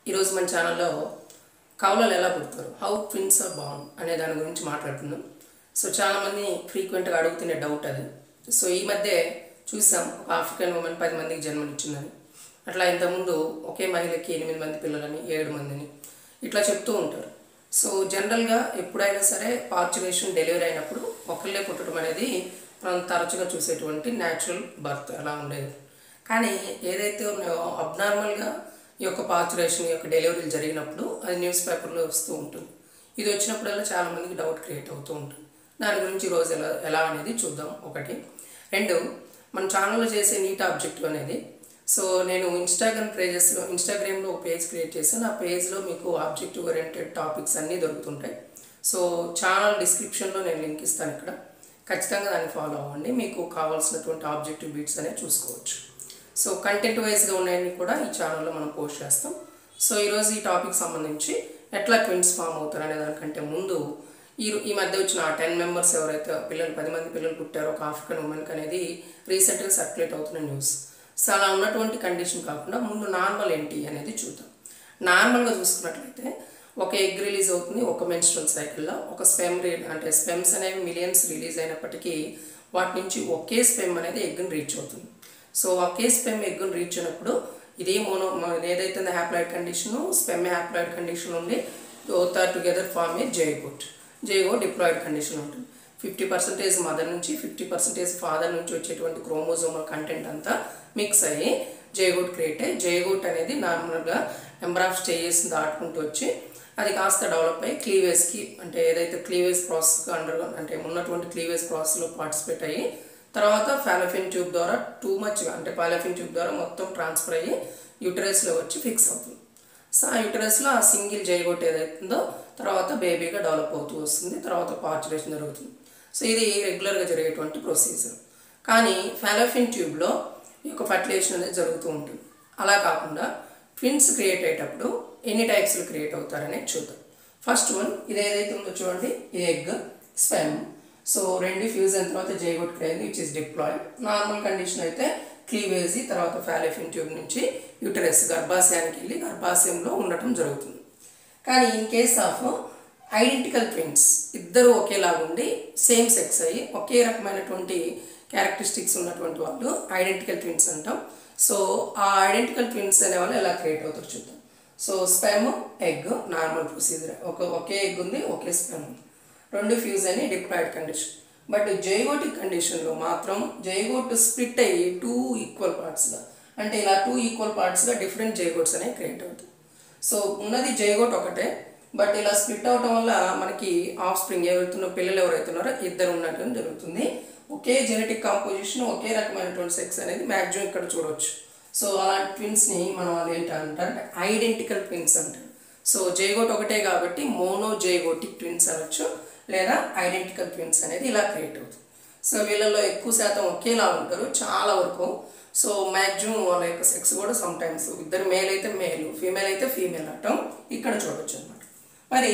ఈరోజు మన ఛానల్లో కవలలు ఎలా పుడతారు హౌ ట్విన్స్ ఆర్ బాన్ అనే దాని గురించి మాట్లాడుకుందాం సో చాలామంది ఫ్రీక్వెంట్గా అడుగుతున్న డౌట్ అది సో ఈ మధ్య చూసాం ఒక ఆఫ్రికన్ ఉమెన్ పది మందికి జన్మనిచ్చిందని అట్లా ఇంతకుముందు ఒకే మహిళకి ఎనిమిది మంది పిల్లలని ఏడు మందిని ఇట్లా చెప్తూ ఉంటారు సో జనరల్గా ఎప్పుడైనా సరే పార్చులేషన్ డెలివరీ అయినప్పుడు ఒకళ్ళే పుట్టడం అనేది మనం తరచుగా చూసేటువంటి న్యాచురల్ బర్త్ అలా ఉండేది కానీ ఏదైతే ఉన్నాయో అబ్నార్మల్గా ఈ యొక్క పార్చులేషన్ ఈ యొక్క డెలివరీలు జరిగినప్పుడు అది న్యూస్ పేపర్లో వస్తూ ఉంటుంది ఇది వచ్చినప్పుడల్లా చాలామందికి డౌట్ క్రియేట్ అవుతూ ఉంటుంది దాని గురించి ఈరోజు ఎలా ఎలా అనేది చూద్దాం ఒకటి రెండు మన ఛానల్లో చేసే నీట్ ఆబ్జెక్టివ్ అనేది సో నేను ఇన్స్టాగ్రామ్ పేజెస్లో ఇన్స్టాగ్రామ్లో ఒక పేజ్ క్రియేట్ చేశాను ఆ పేజ్లో మీకు ఆబ్జెక్టివ్ ఓరియంటెడ్ టాపిక్స్ అన్నీ దొరుకుతుంటాయి సో ఛానల్ డిస్క్రిప్షన్లో నేను లింక్ ఇస్తాను ఇక్కడ ఖచ్చితంగా దాన్ని ఫాలో అవ్వండి మీకు కావాల్సినటువంటి ఆబ్జెక్టివ్ బీట్స్ అనేవి చూసుకోవచ్చు సో కంటెంట్ వైజ్గా ఉన్నాయని కూడా ఈ ఛానల్లో మనం పోస్ట్ చేస్తాం సో ఈరోజు ఈ టాపిక్ సంబంధించి ఎట్లా ట్విన్స్ ఫామ్ అవుతారు అనే దానికంటే ముందు ఈ ఈ మధ్య వచ్చిన ఆ టెన్ మెంబర్స్ ఎవరైతే పిల్లలు పది మంది పిల్లలు పుట్టారో ఒక ఆఫ్రికన్ ఉమెన్కి అనేది రీసెంట్గా సర్క్యులేట్ అవుతున్న న్యూస్ సో అలా ఉన్నటువంటి కండిషన్ కాకుండా ముందు నార్మల్ ఏంటి అనేది చూద్దాం నార్మల్గా చూసుకున్నట్లయితే ఒక ఎగ్ రిలీజ్ అవుతుంది ఒక మెన్స్ట్రల్ సైకిల్లో ఒక స్పెమ్ రీ అంటే స్పెమ్స్ అనేవి మిలియన్స్ రిలీజ్ అయినప్పటికీ వాటి నుంచి ఒకే స్పెమ్ అనేది ఎగ్ని రీచ్ అవుతుంది సో ఒకే స్పెమ్ ఎగ్ని రీచ్ అయినప్పుడు ఇది మోనో ఏదైతే haploid condition sperm haploid condition ఉండి both are together form a zygote zygo diploid condition ఉంటుంది ఫిఫ్టీ పర్సెంటేజ్ మదర్ నుంచి ఫిఫ్టీ పర్సెంటేజ్ ఫాదర్ నుంచి వచ్చేటువంటి క్రోమోజోమల్ కంటెంట్ అంతా మిక్స్ అయ్యి జైగోట్ క్రియేట్ అయ్యి జైగోట్ అనేది నార్మల్గా నెంబర్ ఆఫ్ స్టేజెస్ దాటుకుంటూ వచ్చి అది కాస్త డెవలప్ అయ్యి క్లీవేజ్కి అంటే ఏదైతే క్లీవేజ్ ప్రాసెస్ అండర్ అంటే ఉన్నటువంటి క్లీవేజ్ ప్రాసెస్లో పార్టిసిపేట్ అయ్యి తర్వాత ఫాలోఫిన్ ట్యూబ్ ద్వారా టూ మచ్ అంటే పాలోఫిన్ ట్యూబ్ ద్వారా మొత్తం ట్రాన్స్ఫర్ అయ్యి యూటరస్లో వచ్చి ఫిక్స్ అవుతుంది సో ఆ యూటరస్లో ఆ సింగిల్ జైగోట్ ఏదైతుందో తర్వాత బేబీగా డెవలప్ అవుతూ వస్తుంది తర్వాత పార్చులేషన్ జరుగుతుంది సో ఇది రెగ్యులర్గా జరిగేటువంటి ప్రొసీజర్ కానీ ఫాలోఫిన్ ట్యూబ్లో ఈ యొక్క ఫర్టిలైజేషన్ అనేది జరుగుతూ ఉంటుంది అలా కాకుండా ట్విన్స్ క్రియేట్ అయ్యేటప్పుడు ఎన్ని టైప్స్లో క్రియేట్ అవుతారనేది చూద్దాం ఫస్ట్ వన్ ఇది ఏదైతే ఉందో చూడండి ఇది ఎగ్ స్పెమ్ సో రెండు ఫ్యూజ్ అయిన తర్వాత జైగోట్ క్రైంది which is diploid normal condition అయితే క్లీవేజీ తర్వాత ఫాలోఫిన్ ట్యూబ్ నుంచి యూటరస్ గర్భాశయానికి వెళ్ళి గర్భాశయంలో ఉండటం జరుగుతుంది కానీ in case of identical twins ఇద్దరు ఒకేలాగుండి సేమ్ సెక్స్ అయ్యి ఒకే రకమైనటువంటి క్యారెక్టరిస్టిక్స్ ఉన్నటువంటి వాళ్ళు ఐడెంటికల్ ట్విన్స్ అంటాం సో ఆ ఐడెంటికల్ ట్విన్స్ అనే వాళ్ళు ఎలా క్రియేట్ అవుతారు చూద్దాం so sperm egg normal procedure ఒక ఒకే ఎగ్ ఉంది ఒకే స్పెమ్ ఉంది రెండు ఫ్యూజ్ అని డిప్లాయిడ్ కండిషన్ బట్ జైగోటిక్ కండిషన్లో మాత్రం జైగోట్ స్ప్లిట్ అయ్యి టూ ఈక్వల్ పార్ట్స్గా అంటే ఇలా టూ ఈక్వల్ పార్ట్స్గా డిఫరెంట్ జైగోట్స్ అనేవి క్రియేట్ అవుతాయి సో ఉన్నది జైగోట్ ఒకటే బట్ ఇలా స్ప్లిట్ అవటం వల్ల మనకి ఆఫ్ స్ప్రింగ్ ఎవరైతున్న పిల్లలు ఎవరైతున్నారో ఇద్దరు ఉన్నట్టు జరుగుతుంది ఒకే జెనెటిక్ కాంపోజిషన్ ఒకే రకమైనటువంటి సెక్స్ అనేది మ్యాక్సిమం ఇక్కడ చూడవచ్చు సో అలాంటి ట్విన్స్ని మనం అది ఏంటంటారు అంటే ఐడెంటికల్ ట్విన్స్ అంటారు సో జైగోట్ ఒకటే కాబట్టి మోనో జైగోటిక్ ట్విన్స్ అనొచ్చు లేదా ఐడెంటికల్ ట్విన్స్ అనేది ఇలా క్రియేట్ అవుతుంది సో వీళ్ళలో ఎక్కువ శాతం ఒకేలా ఉంటారు చాలా వరకు సో మ్యాక్సిమం వాళ్ళ యొక్క సెక్స్ కూడా సమ్ టైమ్స్ ఇద్దరు మేల్ అయితే మేల్ ఫీమేల్ అయితే ఫీమేల్ అంటాం ఇక్కడ చూడొచ్చు అనమాట మరి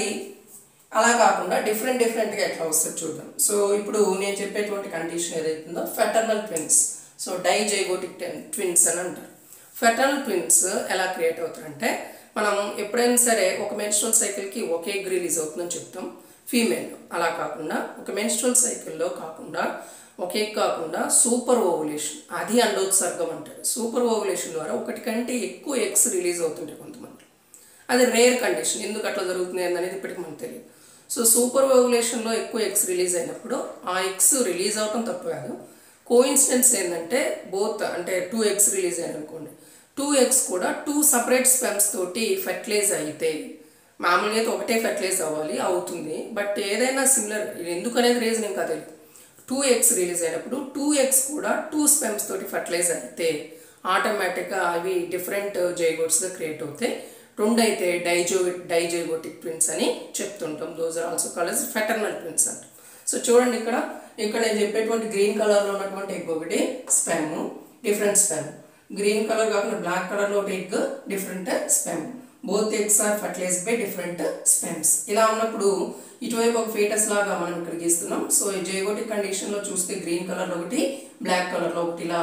అలా కాకుండా డిఫరెంట్ డిఫరెంట్గా ఎట్లా వస్తుంది చూద్దాం సో ఇప్పుడు నేను చెప్పేటువంటి కండిషన్ ఏదైతుందో fraternal twins so dizygotic twins అని అంటారు ఫెటర్నల్ ట్విన్స్ ఎలా క్రియేట్ అవుతారంటే మనం ఎప్పుడైనా సరే ఒక మెన్స్ట్రల్ సైకిల్కి ఒకే ఎగ్ రిలీజ్ అవుతుందని చెప్తాం ఫీమేల్ అలా కాకుండా ఒక మెన్స్ట్రల్ సైకిల్లో కాకుండా ఒకే కాకుండా సూపర్ ఓవులేషన్ అది అండోత్సర్గం అంటారు సూపర్ ఓవులేషన్ ద్వారా ఒకటి కంటే ఎక్కువ ఎగ్స్ రిలీజ్ అవుతుంటాయి కొంతమంది అది రేర్ కండిషన్ ఎందుకు అట్లా జరుగుతుంది అనేది ఇప్పటికి మనకు తెలియదు సో సూపర్ ఓవులేషన్లో ఎక్కువ ఎగ్స్ రిలీజ్ అయినప్పుడు ఆ ఎగ్స్ రిలీజ్ అవటం తప్పు కాదు కోఇన్సిడెన్స్ ఏంటంటే బోత్ అంటే టూ ఎగ్స్ రిలీజ్ అయ్యాయి అనుకోండి టూ ఎగ్స్ కూడా టూ సపరేట్ స్పెమ్స్ తోటి ఫెర్టిలైజ్ అయితే మామూలుగా అయితే ఒకటే ఫెర్టిలైజ్ అవ్వాలి అవుతుంది బట్ ఏదైనా సిమిలర్ ఎందుకు అనేది రీజన్ ఇంకా తెలియదు టూ ఎగ్స్ రిలీజ్ అయినప్పుడు టూ ఎగ్స్ కూడా టూ స్పెమ్స్ తోటి ఫర్టిలైజ్ అయితే ఆటోమేటిక్గా అవి డిఫరెంట్ జైగోట్స్గా క్రియేట్ అవుతాయి రెండు అయితే డైజో డైజైగోటిక్ ట్విన్స్ అని చెప్తుంటాం those are also called fraternal twins అంట సో చూడండి ఇక్కడ ఇక్కడ నేను చెప్పేటువంటి గ్రీన్ కలర్లో ఉన్నటువంటి ఎగ్ ఒకటి sperm different sperm green colour కాకుండా బ్లాక్ కలర్లో ఒకటి egg different sperm both eggs are fertilize by different sperms ఇలా ఉన్నప్పుడు ఇటువైపు ఒక ఫీటస్ లాగా మనం ఇక్కడ గీస్తున్నాం సో ఈ జైగోటిక్ కండిషన్లో చూస్తే గ్రీన్ కలర్లో ఒకటి బ్లాక్ కలర్లో ఒకటి ఇలా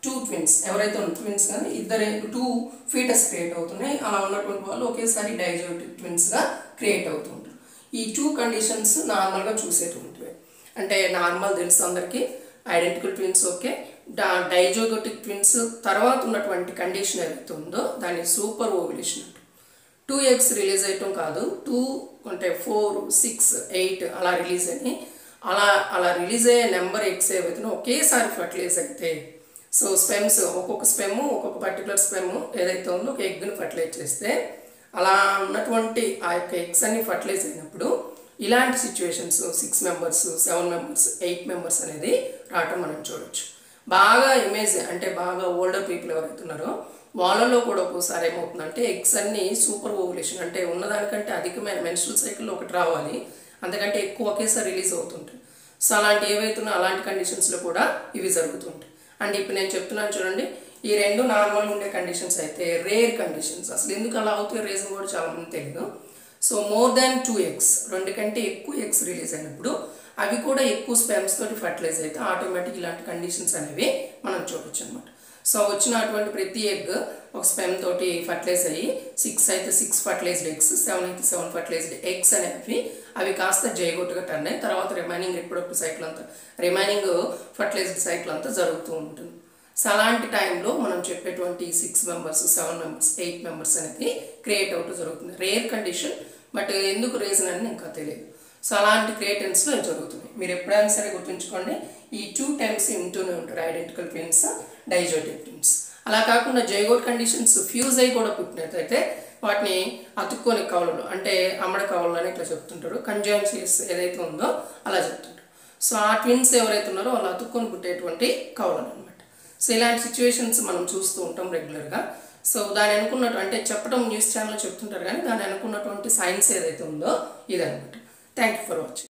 టూ ట్విన్స్ ఎవరైతే ఉన్న ట్విన్స్ కానీ ఇద్దరే టూ ఫీటస్ క్రియేట్ అవుతున్నాయి అలా ఉన్నటువంటి వాళ్ళు ఒకేసారి డైజోటిక్ ట్విన్స్గా క్రియేట్ అవుతుంటారు ఈ టూ కండిషన్స్ నార్మల్గా చూసేటువంటివి అంటే నార్మల్ తెలుసు అందరికీ ఐడెంటికల్ ట్విన్స్ ఓకే డా డైజోగోటిక్ ట్విన్స్ తర్వాత ఉన్నటువంటి కండిషన్ ఏదైతే ఉందో దాన్ని సూపర్ ఓవిలేషన్ అంటారు టూ ఎగ్స్ రిలీజ్ అయ్యటం కాదు టూ అంటే ఫోర్ సిక్స్ ఎయిట్ అలా రిలీజ్ అని అలా అలా రిలీజ్ అయ్యే నెంబర్ ఎగ్స్ ఏవైతే ఒకేసారి ఫర్టిలైజ్ అయితే సో స్పెమ్స్ ఒక్కొక్క స్పెమ్ ఒక్కొక్క పర్టికులర్ స్పెమ్ ఏదైతే ఉందో ఒక ఎగ్ని ఫర్టిలైజ్ చేస్తే అలా ఉన్నటువంటి ఆ యొక్క ఎగ్స్ అన్ని ఫర్టిలైజ్ అయినప్పుడు ఇలాంటి situations six members seven members eight members అనేది రావటం మనం చూడొచ్చు బాగా ఇమేజ్ అంటే బాగా ఓల్డర్ పీపుల్ ఎవరైతే ఉన్నారో వాళ్ళలో కూడా ఒక్కోసారి ఏమవుతుందంటే ఎగ్స్ అన్ని సూపర్ ఓవులేషన్ అంటే ఉన్నదానికంటే అధికమైన మెన్స్ట్రల్ సైకిల్ ఒకటి రావాలి అంతకంటే ఎక్కువ ఒకేసారి రిలీజ్ అవుతుంటాయి సో అలాంటి ఏవైతున్నా అలాంటి కండిషన్స్లో కూడా ఇవి జరుగుతుంటాయి అండ్ ఇప్పుడు నేను చెప్తున్నాను చూడండి ఈ రెండు నార్మల్ ఉండే కండిషన్స్ అయితే రేర్ కండిషన్స్ అసలు ఎందుకు అలా అవుతాయి రీజన్ కూడా చాలా మంది తెలియదు so more than two eggs రెండు కంటే ఎక్కువ ఎగ్స్ రిలీజ్ అయినప్పుడు అవి కూడా ఎక్కువ స్పెమ్స్ తోటి ఫర్టిలైజ్ అయితే ఆటోమేటిక్ ఇలాంటి కండిషన్స్ అనేవి మనం చూడొచ్చు అనమాట సో వచ్చినటువంటి ప్రతి ఎగ్ ఒక స్పెమ్ తోటి ఫర్టిలైజ్ అయ్యి సిక్స్ అయితే సిక్స్ ఫర్టిలైజ్డ్ ఎగ్స్ సెవెన్ అయితే సెవెన్ ఫర్టిలైజ్డ్ ఎగ్స్ అనేవి అవి కాస్త జైగొట్టుగా టర్న్ అయ్యి తర్వాత రిమైనింగ్ రిప్రొడక్టివ్ సైకిల్ అంతా రిమైనింగ్ ఫర్టిలైజ్డ్ సైకిల్ అంతా జరుగుతూ ఉంటుంది సో అలాంటి టైంలో మనం చెప్పేటువంటి six members seven members eight members అనేది క్రియేట్ అవుట్ జరుగుతుంది రేర్ కండిషన్ బట్ ఎందుకు రీజన్ అని ఇంకా తెలియదు సో అలాంటి క్రియేటెన్స్లో జరుగుతున్నాయి మీరు ఎప్పుడైనా సరే గుర్తుంచుకోండి ఈ టూ టైమ్స్ ఇంటూనే ఉంటారు ఐడెంటికల్ ట్విన్స్ డైజోటిక్ ట్విన్స్ అలా కాకుండా జైగోట్ కండిషన్స్ ఫ్యూజ్ అయ్యి కూడా పుట్టినట్లయితే వాటిని అతుక్కొని కవులు అంటే అమ్మడ కవులు అని ఇట్లా చెప్తుంటారు కంజాన్షియస్ ఏదైతే ఉందో అలా చెప్తుంటారు సో ఆ ట్విన్స్ ఎవరైతే ఉన్నారో వాళ్ళు అతుక్కొని పుట్టేటువంటి కవులు అనమాట సో ఇలాంటి సిచ్యువేషన్స్ మనం చూస్తూ ఉంటాం రెగ్యులర్గా సో దాని అనుకున్నట్టు అంటే చెప్పడం న్యూస్ ఛానల్లో చెప్తుంటారు కానీ దాని అనుకున్నటువంటి సైన్స్ ఏదైతే ఉందో ఇదనమాట థ్యాంక్ యూ ఫర్ వాచింగ్